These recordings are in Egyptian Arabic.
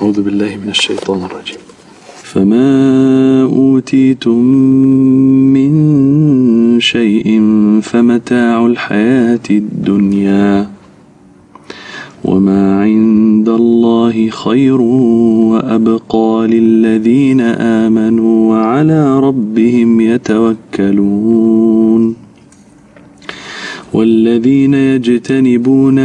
أعوذ بالله من الشيطان الرجيم فما أوتيتم من شيء فمتاع الحياة الدنيا وما عند الله خير وأبقى للذين آمنوا وعلى ربهم يتوكلون والذين يجتنبون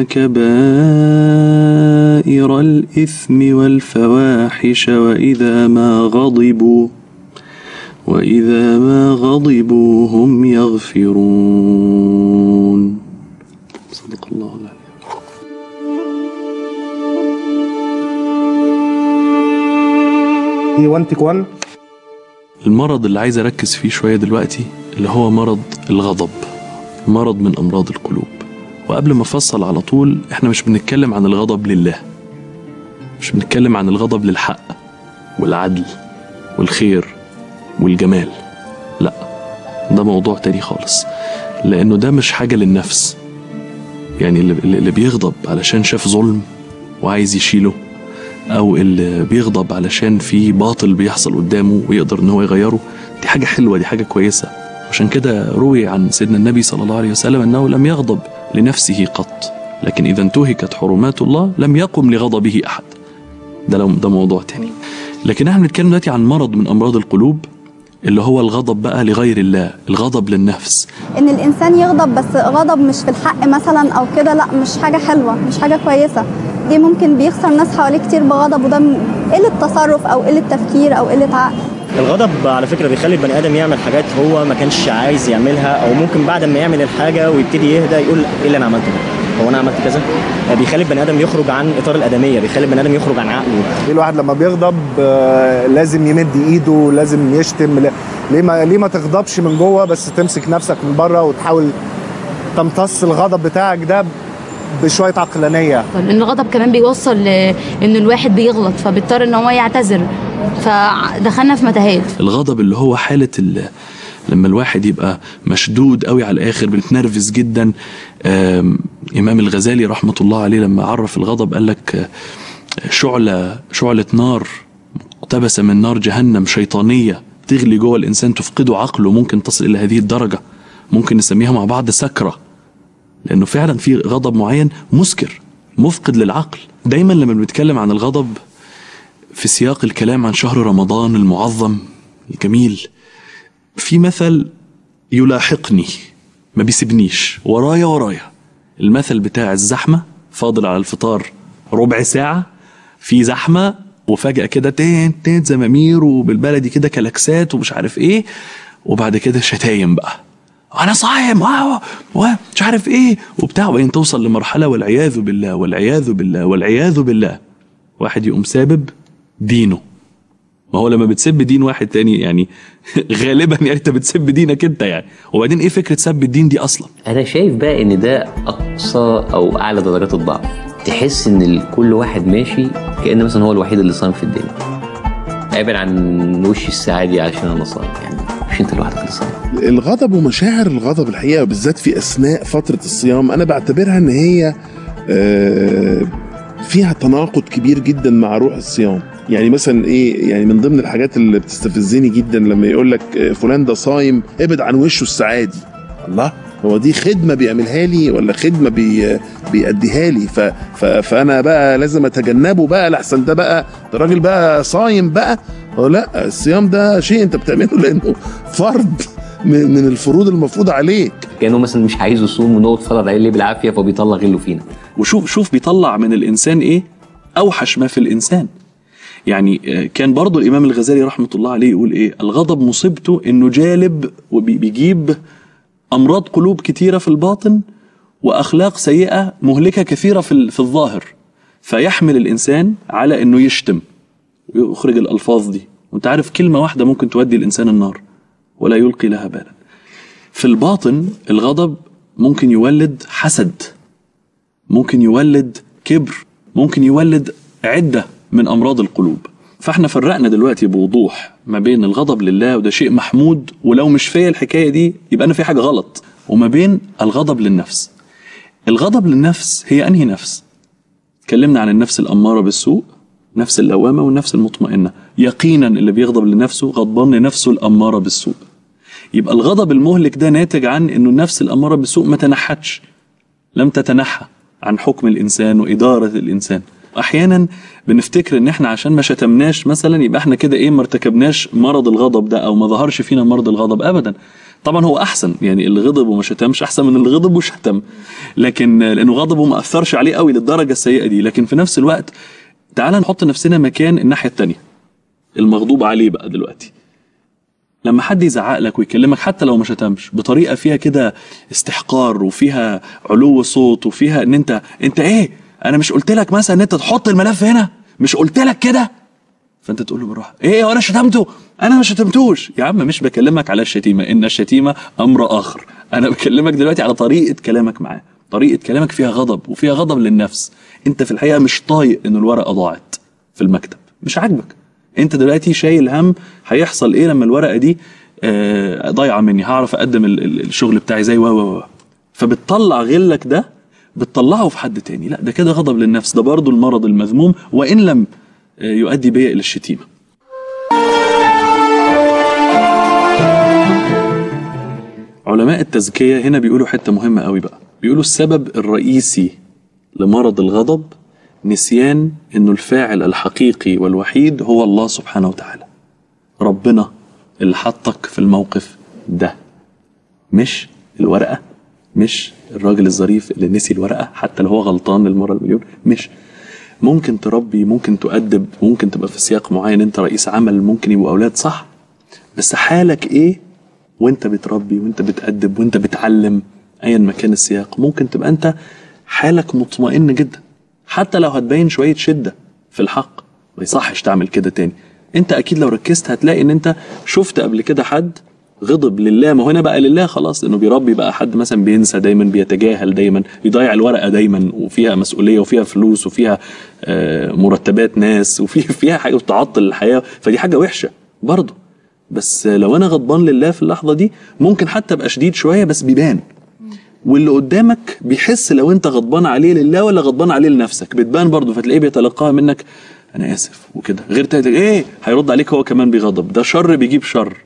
كبائر الإثم والفواحش وإذا ما غضبوا وإذا ما غضبوا هم يغفرون صدق الله العظيم دي 1 تيك 1 المرض اللي عايز أركز فيه شوية دلوقتي اللي هو مرض الغضب مرض من أمراض القلوب وقبل ما أفصل على طول إحنا مش بنتكلم عن الغضب لله مش بنتكلم عن الغضب للحق والعدل والخير والجمال لا ده موضوع تاني خالص لأنه ده مش حاجة للنفس يعني اللي, اللي بيغضب علشان شاف ظلم وعايز يشيله او اللي بيغضب علشان في باطل بيحصل قدامه ويقدر ان هو يغيره دي حاجه حلوه دي حاجه كويسه عشان كده روي عن سيدنا النبي صلى الله عليه وسلم انه لم يغضب لنفسه قط لكن اذا انتهكت حرمات الله لم يقم لغضبه احد ده لو ده موضوع تاني لكن احنا بنتكلم دلوقتي عن مرض من امراض القلوب اللي هو الغضب بقى لغير الله الغضب للنفس ان الانسان يغضب بس غضب مش في الحق مثلا او كده لا مش حاجه حلوه مش حاجه كويسه دي ممكن بيخسر ناس حواليه كتير بغضب وده م- قله تصرف او قله تفكير او قله عقل الغضب على فكره بيخلي البني ادم يعمل حاجات هو ما كانش عايز يعملها او ممكن بعد ما يعمل الحاجه ويبتدي يهدى يقول ايه اللي انا عملته ده؟ هو انا عملت كذا بيخلي البني ادم يخرج عن اطار الادميه بيخلي البني ادم يخرج عن عقله ليه الواحد لما بيغضب آه، لازم يمد ايده لازم يشتم لا- ليه ما ليه ما تغضبش من جوه بس تمسك نفسك من بره وتحاول تمتص الغضب بتاعك ده بشويه عقلانيه لان الغضب كمان بيوصل ل- ان الواحد بيغلط فبيضطر ان هو يعتذر فدخلنا في متاهات الغضب اللي هو حالة ال- لما الواحد يبقى مشدود قوي على الآخر بنتنرفز جدا آم، إمام الغزالي رحمة الله عليه لما عرف الغضب قال لك آه، شعلة شعلة نار مقتبسة من نار جهنم شيطانية تغلي جوه الإنسان تفقده عقله ممكن تصل إلى هذه الدرجة ممكن نسميها مع بعض سكرة لأنه فعلا في غضب معين مسكر مفقد للعقل دايما لما بنتكلم عن الغضب في سياق الكلام عن شهر رمضان المعظم الجميل في مثل يلاحقني ما بيسيبنيش ورايا ورايا المثل بتاع الزحمة فاضل على الفطار ربع ساعة في زحمة وفجأة كده تين تين زمامير وبالبلدي كده كلاكسات ومش عارف ايه وبعد كده شتايم بقى انا صايم آه، ومش عارف ايه وبتاع وبعدين توصل لمرحلة والعياذ بالله والعياذ بالله والعياذ بالله واحد يقوم سابب دينه ما هو لما بتسب دين واحد تاني يعني غالبا يعني انت بتسب دينك انت يعني وبعدين ايه فكره سب الدين دي اصلا انا شايف بقى ان ده اقصى او اعلى درجات الضعف تحس ان ال- كل واحد ماشي كان مثلا هو الوحيد اللي صايم في الدنيا قابل عن وش السعادة عشان انا صايم يعني مش انت لوحدك اللي صايم الغضب ومشاعر الغضب الحقيقه بالذات في اثناء فتره الصيام انا بعتبرها ان هي آه، فيها تناقض كبير جدا مع روح الصيام يعني مثلا ايه يعني من ضمن الحاجات اللي بتستفزني جدا لما يقول لك آه، فلان ده صايم ابعد عن وشه السعادي الله هو دي خدمه بيعملها لي ولا خدمه بي بيأديها لي ف ف فانا بقى لازم اتجنبه بقى لحسن ده بقى ده راجل بقى صايم بقى هو لا الصيام ده شيء انت بتعمله لانه فرض من من الفروض المفروضه عليك كانه مثلا مش عايز يصوم ونقعد فرض عليه بالعافيه فبيطلع غله فينا وشوف شوف بيطلع من الانسان ايه اوحش ما في الانسان يعني آه، كان برضو الامام الغزالي رحمه الله عليه يقول ايه الغضب مصيبته انه جالب وبيجيب امراض قلوب كتيره في الباطن واخلاق سيئه مهلكه كثيره في ال- في الظاهر فيحمل الانسان على انه يشتم ويخرج الالفاظ دي وانت عارف كلمه واحده ممكن تودي الانسان النار ولا يلقي لها بالا في الباطن الغضب ممكن يولد حسد ممكن يولد كبر ممكن يولد عدة من أمراض القلوب فاحنا فرقنا دلوقتي بوضوح ما بين الغضب لله وده شيء محمود ولو مش فيا الحكاية دي يبقى أنا في حاجة غلط وما بين الغضب للنفس الغضب للنفس هي أنهي نفس اتكلمنا عن النفس الأمارة بالسوء نفس اللوامة والنفس المطمئنة يقينا اللي بيغضب لنفسه غضبان لنفسه الأمارة بالسوء يبقى الغضب المهلك ده ناتج عن انه النفس الأمارة بالسوء ما تنحتش لم تتنحى عن حكم الإنسان وإدارة الإنسان أحيانا بنفتكر إن إحنا عشان ما شتمناش مثلا يبقى إحنا كده إيه ما ارتكبناش مرض الغضب ده أو ما ظهرش فينا مرض الغضب أبدا طبعا هو أحسن يعني اللي غضب وما شتمش أحسن من اللي غضب وشتم لكن لأنه غضبه ما أثرش عليه قوي للدرجة السيئة دي لكن في نفس الوقت تعال نحط نفسنا مكان الناحية التانية المغضوب عليه بقى دلوقتي لما حد يزعق لك ويكلمك حتى لو ما شتمش بطريقه فيها كده استحقار وفيها علو صوت وفيها ان انت انت ايه انا مش قلت لك مثلا ان انت تحط الملف هنا مش قلت لك كده فانت تقول له بالراحه ايه وانا شتمته انا ما شتمتوش يا عم مش بكلمك على الشتيمه ان الشتيمه امر اخر انا بكلمك دلوقتي على طريقه كلامك معاه طريقه كلامك فيها غضب وفيها غضب للنفس انت في الحقيقه مش طايق ان الورقه ضاعت في المكتب مش عاجبك انت دلوقتي شايل هم هيحصل ايه لما الورقه دي آه، ضايعه مني هعرف اقدم ال- ال- الشغل بتاعي زي و و و فبتطلع غلك ده بتطلعه في حد تاني لا ده كده غضب للنفس ده برضو المرض المذموم وان لم آه، يؤدي بيا الى الشتيمه علماء التزكية هنا بيقولوا حتة مهمة قوي بقى بيقولوا السبب الرئيسي لمرض الغضب نسيان انه الفاعل الحقيقي والوحيد هو الله سبحانه وتعالى ربنا اللي حطك في الموقف ده مش الورقة مش الراجل الظريف اللي نسي الورقة حتى لو هو غلطان للمرة المليون مش ممكن تربي ممكن تؤدب ممكن تبقى في سياق معين انت رئيس عمل ممكن يبقوا اولاد صح بس حالك ايه وانت بتربي وانت بتأدب وانت بتعلم ايا ما كان السياق ممكن تبقى انت حالك مطمئن جدا حتى لو هتبين شوية شدة في الحق ما يصحش تعمل كده تاني انت اكيد لو ركزت هتلاقي ان انت شفت قبل كده حد غضب لله ما هو هنا بقى لله خلاص انه بيربي بقى حد مثلا بينسى دايما بيتجاهل دايما بيضيع الورقه دايما وفيها مسؤوليه وفيها فلوس وفيها آه، مرتبات ناس وفي فيها حاجه وتعطل الحياه فدي حاجه وحشه برضه بس لو انا غضبان لله في اللحظه دي ممكن حتى ابقى شديد شويه بس بيبان واللي قدامك بيحس لو انت غضبان عليه لله ولا غضبان عليه لنفسك بتبان برضه فتلاقيه بيتلقاها منك انا اسف وكده غير تاني ايه هيرد عليك هو كمان بيغضب ده شر بيجيب شر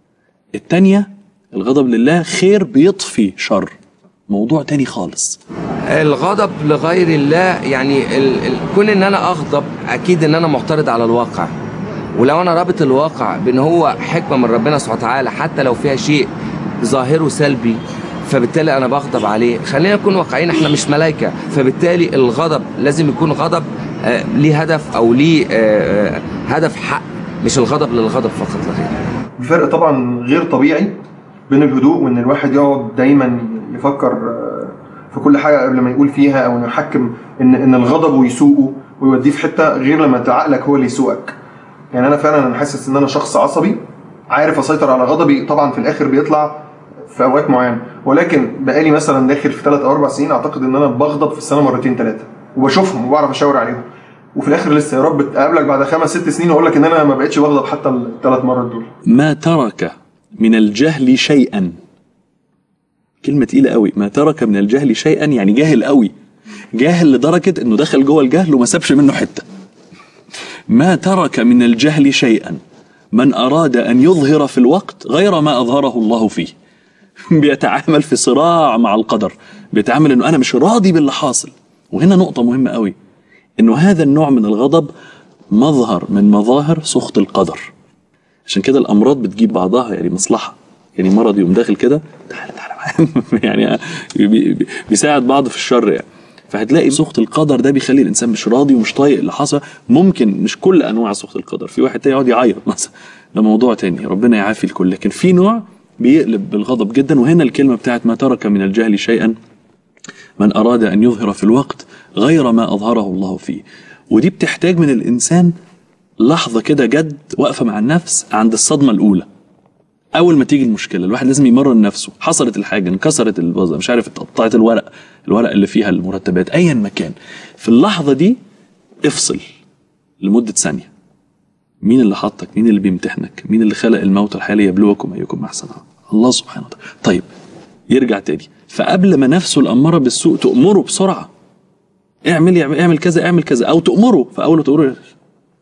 التانية الغضب لله خير بيطفي شر موضوع تاني خالص الغضب لغير الله يعني ال... ال... كون ان انا اغضب اكيد ان انا معترض على الواقع ولو انا رابط الواقع بان هو حكمه من ربنا سبحانه وتعالى حتى لو فيها شيء ظاهره سلبي فبالتالي انا بغضب عليه خلينا نكون واقعيين احنا مش ملائكه فبالتالي الغضب لازم يكون غضب آه ليه هدف او ليه آه آه هدف حق مش الغضب للغضب فقط لا غير فرق طبعا غير طبيعي بين الهدوء وان الواحد يقعد دايما يفكر آه، في كل حاجه قبل ما يقول فيها او انه يحكم ان ان الغضب يسوقه ويوديه في حته غير لما انت عقلك هو اللي يسوقك يعني انا فعلا انا حاسس ان انا شخص عصبي عارف اسيطر على غضبي طبعا في الاخر بيطلع في اوقات معينه ولكن بقالي مثلا داخل في ثلاث او اربع سنين اعتقد ان انا بغضب في السنه مرتين ثلاثه وبشوفهم وبعرف اشاور عليهم وفي الاخر لسه يا رب اقابلك بعد خمس ست سنين واقول لك ان انا ما بقتش بغضب حتى الثلاث مرات دول ما ترك من الجهل شيئا كلمة تقيلة قوي ما ترك من الجهل شيئا يعني جاهل قوي جاهل لدرجة انه دخل جوه الجهل وما سابش منه حتة ما ترك من الجهل شيئا من أراد أن يظهر في الوقت غير ما أظهره الله فيه بيتعامل في صراع مع القدر بيتعامل انه انا مش راضي باللي حاصل وهنا نقطة مهمة قوي انه هذا النوع من الغضب مظهر من مظاهر سخط القدر عشان كده الامراض بتجيب بعضها يعني مصلحه يعني مرض يقوم داخل كده تعالى تعالى معايا يعني بي- بي- بيساعد بعض في الشر يعني فهتلاقي سخط القدر ده بيخلي الانسان مش راضي ومش طايق اللي حصل ممكن مش كل انواع سخط القدر في واحد تاني يقعد يعيط مثلا ده موضوع تاني ربنا يعافي الكل لكن في نوع بيقلب بالغضب جدا وهنا الكلمه بتاعت ما ترك من الجهل شيئا من أراد أن يظهر في الوقت غير ما أظهره الله فيه ودي بتحتاج من الإنسان لحظة كده جد واقفة مع النفس عند الصدمة الأولى أول ما تيجي المشكلة الواحد لازم يمرن نفسه حصلت الحاجة انكسرت البازة مش عارف اتقطعت الورق الورق اللي فيها المرتبات أيا ما كان في اللحظة دي افصل لمدة ثانية مين اللي حطك مين اللي بيمتحنك مين اللي خلق الموت الحالي يبلوكم أيكم أحسن عملا؟ الله سبحانه وتعالى طيب يرجع تاني فقبل ما نفسه الأمارة بالسوء تأمره بسرعة اعمل اعمل اعمل كذا اعمل كذا أو تأمره فأول ما تقول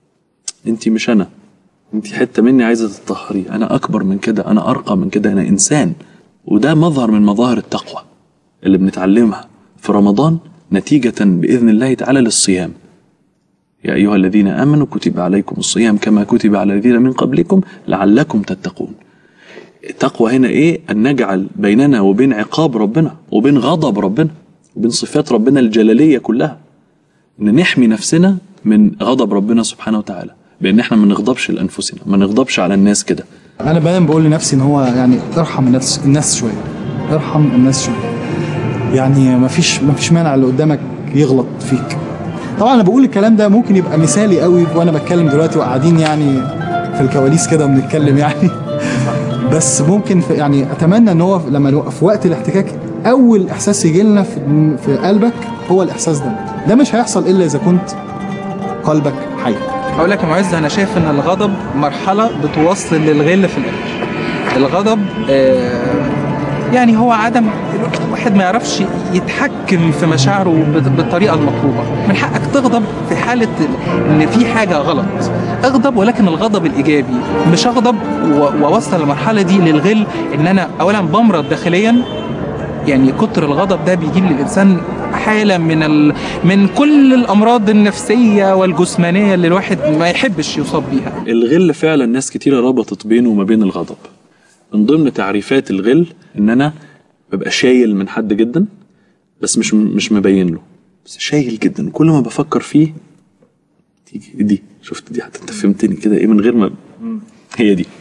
انت مش انا انت حته مني عايزه تتطهري انا اكبر من كده انا ارقى من كده انا انسان وده مظهر من مظاهر التقوى اللي بنتعلمها في رمضان نتيجه باذن الله تعالى للصيام يا ايها الذين امنوا كتب عليكم الصيام كما كتب على الذين من قبلكم لعلكم تتقون التقوى هنا ايه ان نجعل بيننا وبين عقاب ربنا وبين غضب ربنا وبين صفات ربنا الجلاليه كلها ان نحمي نفسنا من غضب ربنا سبحانه وتعالى بان احنا ما نغضبش لانفسنا ما نغضبش على الناس كده انا دايما بقول لنفسي ان هو يعني ارحم الناس الناس شويه ارحم الناس شويه يعني ما فيش ما فيش مانع اللي قدامك يغلط فيك طبعا انا بقول الكلام ده ممكن يبقى مثالي قوي وانا بتكلم دلوقتي وقاعدين يعني في الكواليس كده وبنتكلم يعني بس ممكن في يعني اتمنى ان هو لما نبقى في وقت الاحتكاك اول احساس يجي لنا في, في قلبك هو الاحساس ده ده مش هيحصل الا اذا كنت قلبك حي اقول لك يا معز انا شايف ان الغضب مرحله بتوصل للغل في الاخر الغضب آه يعني هو عدم الواحد ما يعرفش يتحكم في مشاعره بت- بالطريقه المطلوبه من حقك تغضب في حاله ان في حاجه غلط اغضب ولكن الغضب الايجابي مش اغضب و- واوصل المرحله دي للغل ان انا اولا بمرض داخليا يعني كتر الغضب ده بيجيب للانسان حاله من ال... من كل الامراض النفسيه والجسمانيه اللي الواحد ما يحبش يصاب بيها الغل فعلا ناس كتيرة ربطت بينه وما بين الغضب من ضمن تعريفات الغل ان انا ببقى شايل من حد جدا بس مش مش مبين له بس شايل جدا كل ما بفكر فيه تيجي دي شفت دي حتى انت فهمتني كده ايه من غير ما هي دي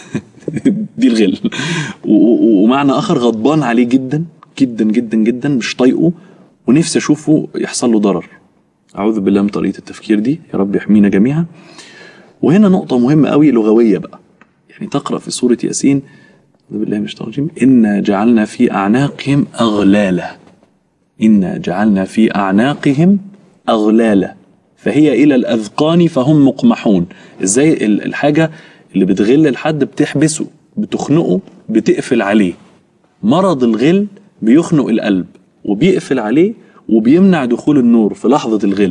دي الغل و- و- ومعنى اخر غضبان عليه جدا جدا جدا جدا مش طايقه ونفسي اشوفه يحصل له ضرر اعوذ بالله من طريقه التفكير دي يا رب يحمينا جميعا وهنا نقطة مهمة قوي لغوية بقى يعني تقرأ في سورة ياسين أعوذ بالله من الشيطان الرجيم إنا جعلنا في أعناقهم أغلالا إنا جعلنا في أعناقهم أغلالا فهي إلى الأذقان فهم مقمحون إزاي ال- الحاجة اللي بتغل الحد بتحبسه بتخنقه بتقفل عليه مرض الغل بيخنق القلب وبيقفل عليه وبيمنع دخول النور في لحظة الغل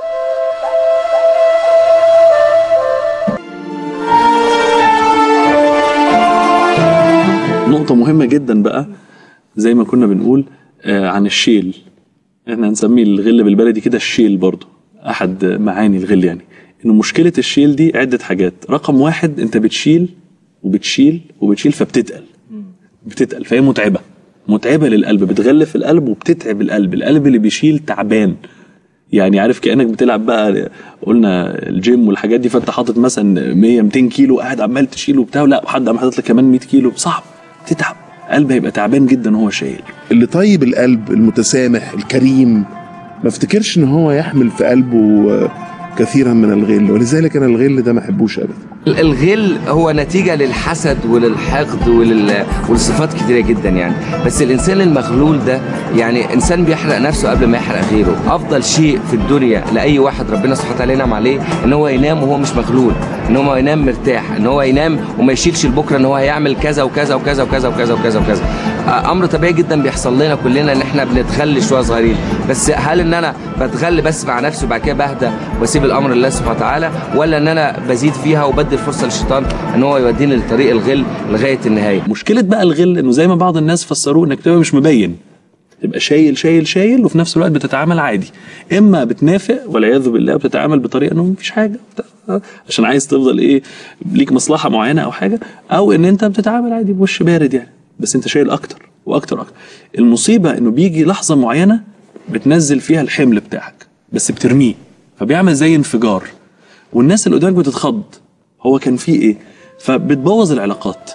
نقطة مهمة جدا بقى زي ما كنا بنقول آه عن الشيل احنا هنسميه الغل بالبلدي كده الشيل برضو احد معاني الغل يعني انه مشكلة الشيل دي عدة حاجات رقم واحد انت بتشيل وبتشيل وبتشيل فبتتقل بتتقل فهي متعبة متعبة للقلب بتغلف القلب وبتتعب القلب القلب اللي بيشيل تعبان يعني عارف كانك بتلعب بقى قلنا الجيم والحاجات دي فانت حاطط مثلا 100 200 كيلو قاعد عمال تشيله وبتاع لا وحد قام حاطط لك كمان 100 كيلو صعب تتعب قلب هيبقى تعبان جدا وهو شايل اللي طيب القلب المتسامح الكريم ما افتكرش ان هو يحمل في قلبه آه، كثيرا من الغل ولذلك انا الغل ده ما احبوش ابدا الغل هو نتيجة للحسد وللحقد ولل... ولصفات كتيرة جدا يعني بس الإنسان المغلول ده يعني إنسان بيحرق نفسه قبل ما يحرق غيره أفضل شيء في الدنيا لأي واحد ربنا سبحانه وتعالى ينعم عليه إن هو ينام وهو مش مغلول إن هو ينام مرتاح إن هو ينام وما يشيلش لبكرة إن هو هيعمل كذا وكذا وكذا وكذا وكذا وكذا وكذا آه، أمر طبيعي جدا بيحصل لنا كلنا إن إحنا بنتغل شوية صغيرين بس هل إن أنا بتغل بس مع نفسي وبعد كده بهدى واسيب الامر لله سبحانه وتعالى ولا ان انا بزيد فيها وبدي الفرصه للشيطان ان هو يوديني لطريق الغل لغايه النهايه مشكلة بقى الغل انه زي ما بعض الناس فسروه انك تبقى مش مبين تبقى شايل شايل شايل وفي نفس الوقت بتتعامل عادي اما بتنافق والعياذ بالله بتتعامل بطريقه انه مفيش حاجه بتاع- عشان عايز تفضل ايه ليك مصلحه معينه او حاجه او ان انت بتتعامل عادي بوش بارد يعني بس انت شايل اكتر واكتر اكتر المصيبه انه بيجي لحظه معينه بتنزل فيها الحمل بتاعك بس بترميه فبيعمل زي انفجار والناس اللي قدامك بتتخض هو كان فيه ايه فبتبوظ العلاقات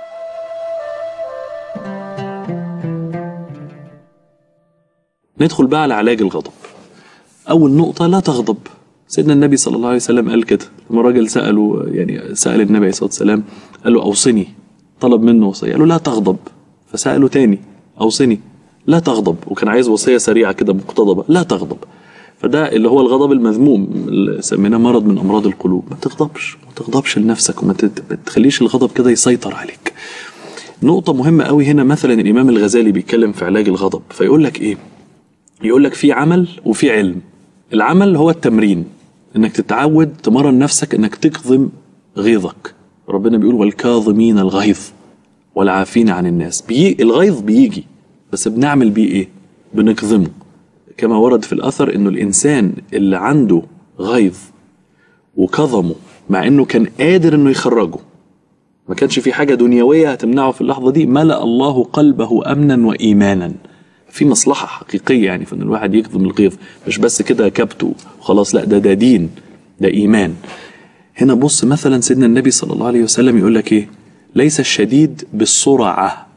ندخل بقى على علاج الغضب أول نقطة لا تغضب سيدنا النبي صلى الله عليه وسلم قال كده لما راجل سأله يعني سأل النبي عليه الصلاة والسلام قال له أوصني طلب منه وصية قال له لا تغضب فسأله تاني أوصني لا تغضب وكان عايز وصية سريعة كده مقتضبة لا تغضب فده اللي هو الغضب المذموم اللي سميناه مرض من أمراض القلوب ما تغضبش ما تغضبش لنفسك وما تت- ما تخليش الغضب كده يسيطر عليك نقطة مهمة قوي هنا مثلا الإمام الغزالي بيتكلم في علاج الغضب فيقول لك إيه يقول لك في عمل وفي علم العمل هو التمرين انك تتعود تمرن نفسك انك تكظم غيظك ربنا بيقول والكاظمين الغيظ والعافين عن الناس بي الغيظ بيجي بس بنعمل بيه ايه بنكظمه كما ورد في الاثر انه الانسان اللي عنده غيظ وكظمه مع انه كان قادر انه يخرجه ما كانش في حاجه دنيويه هتمنعه في اللحظه دي ملا الله قلبه امنا وايمانا في مصلحه حقيقيه يعني في ان الواحد يكظم الغيظ مش بس كده كبته وخلاص لا ده ده دين ده ايمان هنا بص مثلا سيدنا النبي صلى الله عليه وسلم يقول لك ايه ليس الشديد بالسرعه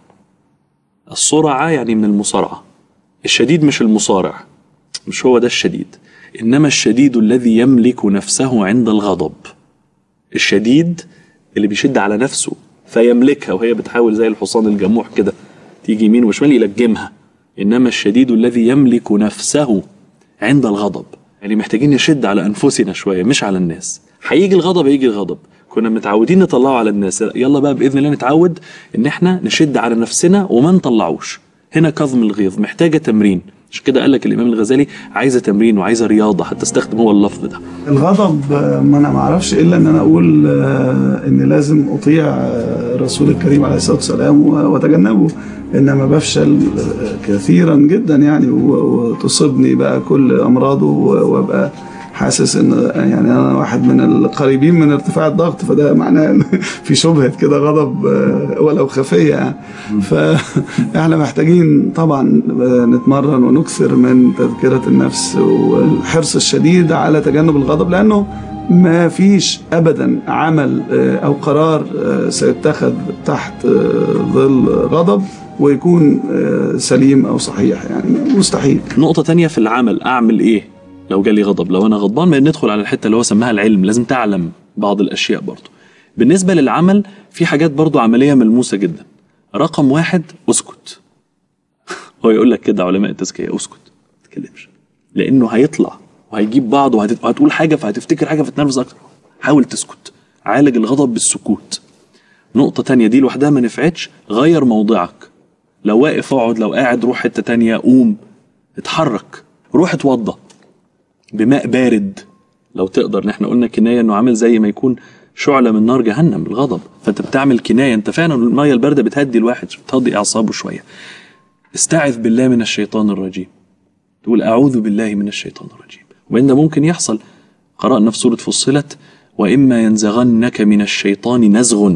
السرعه يعني من المصارعه الشديد مش المصارع مش هو ده الشديد انما الشديد الذي يملك نفسه عند الغضب الشديد اللي بيشد على نفسه فيملكها وهي بتحاول زي الحصان الجموح كده تيجي يمين وشمال يلجمها انما الشديد الذي يملك نفسه عند الغضب يعني محتاجين نشد على انفسنا شويه مش على الناس هيجي الغضب هيجي الغضب كنا متعودين نطلعه على الناس يلا بقى باذن الله نتعود ان احنا نشد على نفسنا وما نطلعوش هنا كظم الغيظ محتاجه تمرين عشان كده قال لك الامام الغزالي عايزه تمرين وعايزه رياضه حتى استخدم هو اللفظ ده الغضب آه، ما انا ما اعرفش الا ان انا اقول آه، ان لازم اطيع آه، الرسول الكريم عليه الصلاه والسلام و- واتجنبه انما بفشل آه، كثيرا جدا يعني و- وتصيبني بقى كل امراضه و- وابقى حاسس ان يعني انا واحد من القريبين من ارتفاع الضغط فده معناه ان في شبهه كده غضب آه، ولو خفيه يعني فاحنا محتاجين طبعا آه، نتمرن ونكثر من تذكره النفس والحرص الشديد على تجنب الغضب لانه ما فيش ابدا عمل آه، او قرار آه، سيتخذ تحت آه، ظل غضب ويكون آه، سليم او صحيح يعني مستحيل نقطة تانية في العمل أعمل إيه لو جالي غضب لو أنا غضبان ما ندخل على الحتة اللي هو سماها العلم لازم تعلم بعض الأشياء برضو بالنسبة للعمل في حاجات برضو عملية ملموسة جدا رقم واحد اسكت هو يقول لك كده علماء التزكية اسكت ما تتكلمش لأنه هيطلع وهيجيب بعض وهت- وهتقول حاجة فهتفتكر حاجة فتنرفز أكتر حاول تسكت عالج الغضب بالسكوت نقطة تانية دي لوحدها ما نفعتش غير موضعك لو واقف اقعد لو قاعد روح حتة تانية قوم اتحرك روح اتوضى بماء بارد لو تقدر ان احنا قلنا كناية انه عامل زي ما يكون شعلة من نار جهنم الغضب فانت بتعمل كناية انت فعلا المية الباردة بتهدي الواحد بتهدي اعصابه شوية استعذ بالله من الشيطان الرجيم تقول اعوذ بالله من الشيطان الرجيم وان ده ممكن يحصل قرأنا في سورة فصلت واما ينزغنك من الشيطان نزغ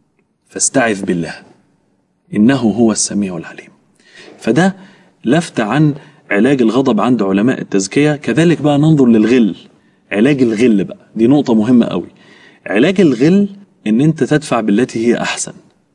فاستعذ بالله انه هو السميع العليم فده لفت عن علاج الغضب عند علماء التزكية كذلك بقى ننظر للغل علاج الغل بقى دي نقطة مهمة قوي علاج الغل ان انت تدفع بالتي هي احسن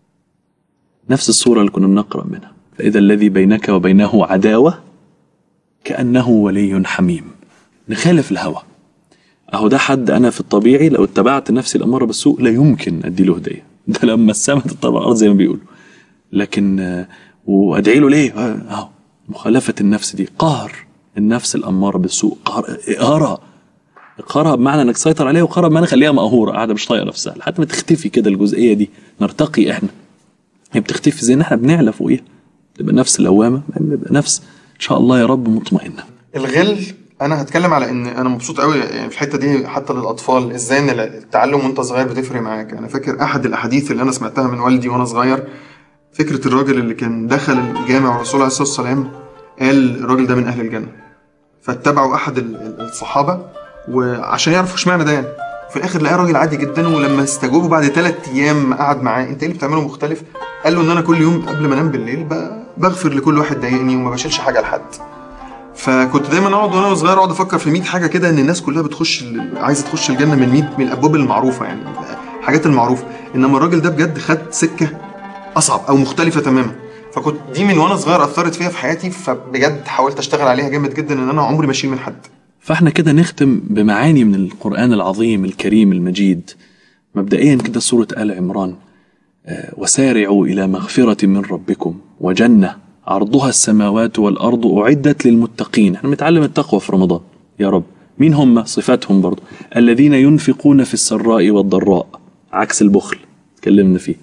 نفس الصورة اللي كنا بنقرأ منها فإذا الذي بينك وبينه عداوة كأنه ولي حميم نخالف الهوى أهو ده حد أنا في الطبيعي لو اتبعت نفسي الأمارة بالسوء لا يمكن أدي له هدية ده لما السماء تطلع الأرض زي ما بيقولوا لكن آه، وأدعي له ليه؟ آه، أهو مخالفة النفس دي قهر النفس الأمارة بالسوء قهر إقهارها إقهارها بمعنى إنك تسيطر عليها وقهرها بمعنى خليها مقهورة قاعدة مش طايقة نفسها لحد ما تختفي كده الجزئية دي نرتقي إحنا هي بتختفي زي إن إحنا بنعلى فوقيها تبقى نفس لوامة نبقى نفس إن شاء الله يا رب مطمئنة الغل انا هتكلم على ان انا مبسوط قوي يعني في الحته دي حتى للاطفال ازاي ان التعلم وانت صغير بتفرق معاك انا فاكر احد الاحاديث اللي انا سمعتها من والدي وانا صغير فكره الراجل اللي كان دخل الجامع والرسول عليه الصلاه والسلام قال الراجل ده من اهل الجنه فاتبعوا احد ال- ال- الصحابه وعشان يعرفوا اشمعنى ده يعني في الاخر لقاه راجل عادي جدا ولما استجوبوا بعد ثلاث ايام قعد معاه انت ايه اللي بتعمله مختلف قال له ان انا كل يوم قبل ما انام بالليل ب- بغفر لكل واحد ضايقني وما بشيلش حاجه لحد فكنت دايما اقعد وانا صغير اقعد افكر في 100 حاجه كده ان الناس كلها بتخش ال- عايزه تخش الجنه من 100 من الابواب المعروفه يعني الحاجات المعروفه انما الراجل ده بجد خد سكه اصعب او مختلفه تماما فكنت دي من وانا صغير اثرت فيها في حياتي فبجد حاولت اشتغل عليها جامد جدا ان انا عمري ما اشيل من حد فاحنا كده نختم بمعاني من القرآن العظيم الكريم المجيد مبدئيا كده سورة آل عمران آه، وسارعوا إلى مغفرة من ربكم وجنة عرضها السماوات والأرض أعدت للمتقين احنا بنتعلم التقوى في رمضان يا رب مين هم صفاتهم برضو الذين ينفقون في السراء والضراء عكس البخل اتكلمنا فيه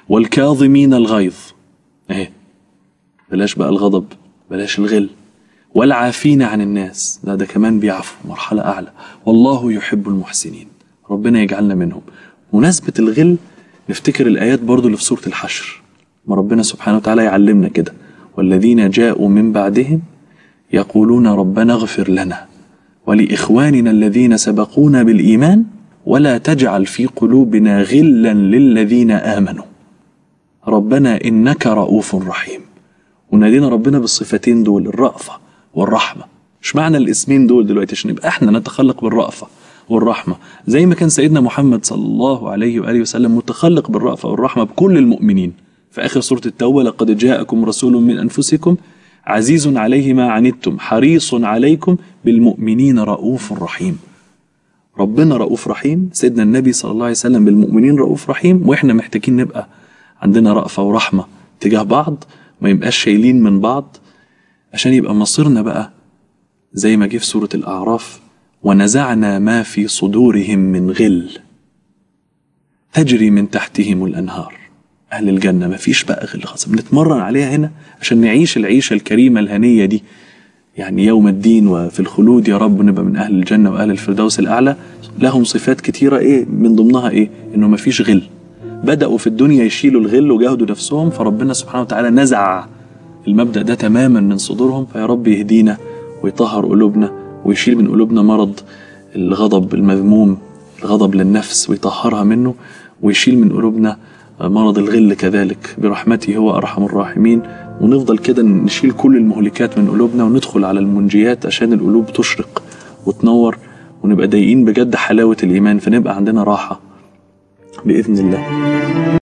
والكاظمين الغيظ اهي بلاش بقى الغضب بلاش الغل والعافين عن الناس لا ده كمان بيعفو مرحلة أعلى والله يحب المحسنين ربنا يجعلنا منهم مناسبة الغل نفتكر الآيات برضو اللي في سورة الحشر ما ربنا سبحانه وتعالى يعلمنا كده والذين جاءوا من بعدهم يقولون ربنا اغفر لنا ولإخواننا الذين سبقونا بالإيمان ولا تجعل في قلوبنا غلا للذين آمنوا ربنا إنك رؤوف رحيم ونادينا ربنا بالصفتين دول الرأفة والرحمة مش معنى الاسمين دول دلوقتي عشان نبقى احنا نتخلق بالرأفة والرحمة زي ما كان سيدنا محمد صلى الله عليه وآله وسلم متخلق بالرأفة والرحمة بكل المؤمنين في آخر سورة التوبة لقد جاءكم رسول من أنفسكم عزيز عليه ما عنتم حريص عليكم بالمؤمنين رؤوف رحيم ربنا رؤوف رحيم سيدنا النبي صلى الله عليه وسلم بالمؤمنين رؤوف رحيم واحنا محتاجين نبقى عندنا رأفة ورحمة تجاه بعض ما يبقاش شايلين من بعض عشان يبقى مصيرنا بقى زي ما جه في سورة الأعراف ونزعنا ما في صدورهم من غل تجري من تحتهم الأنهار أهل الجنة ما فيش بقى غل خلاص بنتمرن عليها هنا عشان نعيش العيشة الكريمة الهنية دي يعني يوم الدين وفي الخلود يا رب نبقى من أهل الجنة وأهل الفردوس الأعلى لهم صفات كتيرة إيه من ضمنها إيه إنه ما فيش غل بدأوا في الدنيا يشيلوا الغل وجاهدوا نفسهم فربنا سبحانه وتعالى نزع المبدأ ده تماما من صدورهم فيا رب يهدينا ويطهر قلوبنا ويشيل من قلوبنا مرض الغضب المذموم الغضب للنفس ويطهرها منه ويشيل من قلوبنا مرض الغل كذلك برحمته هو أرحم الراحمين ونفضل كده نشيل كل المهلكات من قلوبنا وندخل على المنجيات عشان القلوب تشرق وتنور ونبقى ضايقين بجد حلاوة الإيمان فنبقى عندنا راحة بإذن الله